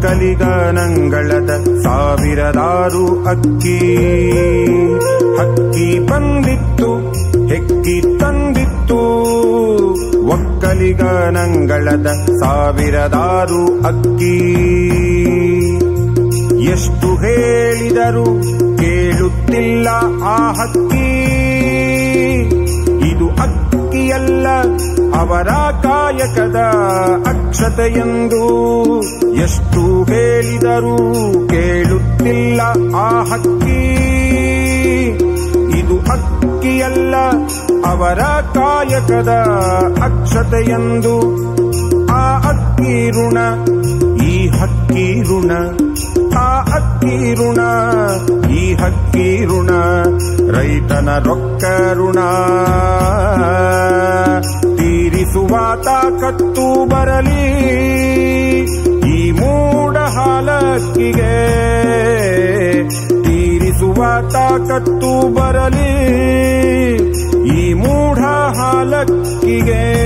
ಒಕ್ಕಲಿಗನಂಗಳದ ಸಾವಿರದಾರು ಅಕ್ಕಿ ಹಕ್ಕಿ ಬಂದಿತ್ತು ಹೆಕ್ಕಿ ತಂದಿತ್ತು ಒಕ್ಕಲಿಗನಂಗಳದ ಸಾವಿರದಾರು ಅಕ್ಕಿ ಎಷ್ಟು ಹೇಳಿದರು ಕೇಳುತ್ತಿಲ್ಲ ಆ ಹಕ್ಕಿ ಇದು ಅಕ್ಕಿಯಲ್ಲ ಅವರ ಕಾಯಕದ ಅಕ್ಷತೆಯೆಂದು ಎಷ್ಟು ಹೇಳಿದರೂ ಕೇಳುತ್ತಿಲ್ಲ ಆ ಹಕ್ಕಿ ಇದು ಅಕ್ಕಿಯಲ್ಲ ಅವರ ಕಾಯಕದ ಅಕ್ಷತೆಯೆಂದು ಆ ಅಕ್ಕಿ ಋಣ ಈ ಹಕ್ಕಿ ಋಣ ಆ ಅಕ್ಕಿ ಋಣ ಈ ಹಕ್ಕಿ ಋಣ ರೈತನ ರೊಕ್ಕ ಋಣ ತೀರಿಸುವ ತಾಕತ್ತು ಬರಲಿ ಈ ಮೂಡ ಹಾಲಕ್ಕಿಗೆ ತೀರಿಸುವ ತಾಕತ್ತು ಬರಲಿ ಈ ಮೂಢ ಹಾಲಕ್ಕಿಗೆ